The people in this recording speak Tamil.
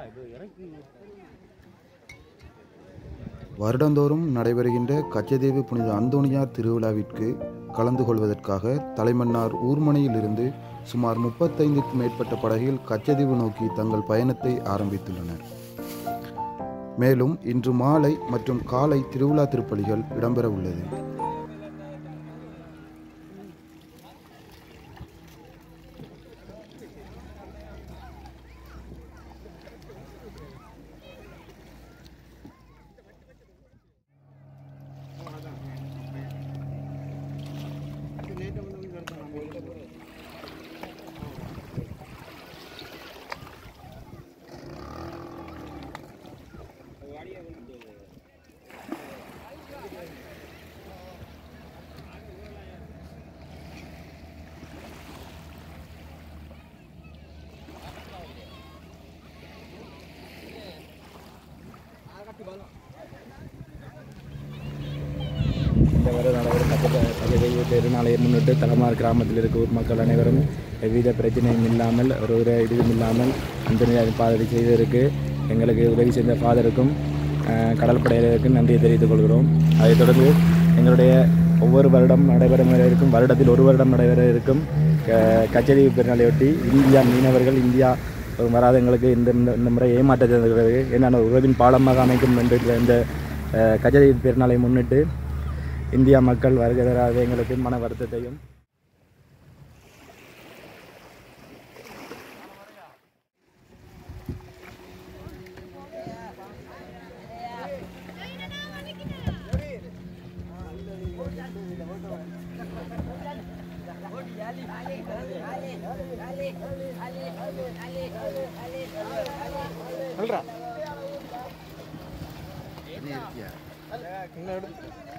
வருடந்தோறும் நடைபெறுகின்ற கச்சதீவு புனித அந்தோணியார் திருவிழாவிற்கு கலந்து கொள்வதற்காக தலைமன்னார் ஊர்மனையிலிருந்து சுமார் முப்பத்தைந்துக்கும் மேற்பட்ட படகில் கச்சதீவு நோக்கி தங்கள் பயணத்தை ஆரம்பித்துள்ளனர் மேலும் இன்று மாலை மற்றும் காலை திருவிழா திருப்பலிகள் இடம்பெற உள்ளது இந்த வருடம் நடைபெறும் பக்கத்து பகுதியை பெருநாளை முன்னிட்டு தலைமார் கிராமத்தில் இருக்க ஊர் மக்கள் அனைவரும் எவ்வித பிரச்சனையும் இல்லாமல் ஒரு ஒரு இதுவும் இல்லாமல் அந்தனியார் பாதை செய்ததற்கு எங்களுக்கு உதவி செய்த ஃபாதருக்கும் அஹ், கடற்படையினருக்கும் நன்றியை தெரிவித்துக் கொள்கிறோம் அதைத் தொடர்ந்து எங்களுடைய ஒவ்வொரு வருடம் நடைபெற இருக்கும் வருடத்தில் ஒரு வருடம் நடைபெற இருக்கும் க- கச்சேரி பெருநாளையொட்டி இந்தியா மீனவர்கள் இந்தியா வராத எங்களுக்கு இந்த இந்த- இந்த முறை ஏமாற்றத்தை தருகிறது என்னென்ன உறவின் பாலமாக அமைக்கும் என்ற இந்த அஹ், கச்சேரி பெருநாளை முன்னிட்டு இந்தியா மக்கள் வருகை தராத எங்களுக்கு மன வருத்தத்தையும் என்ன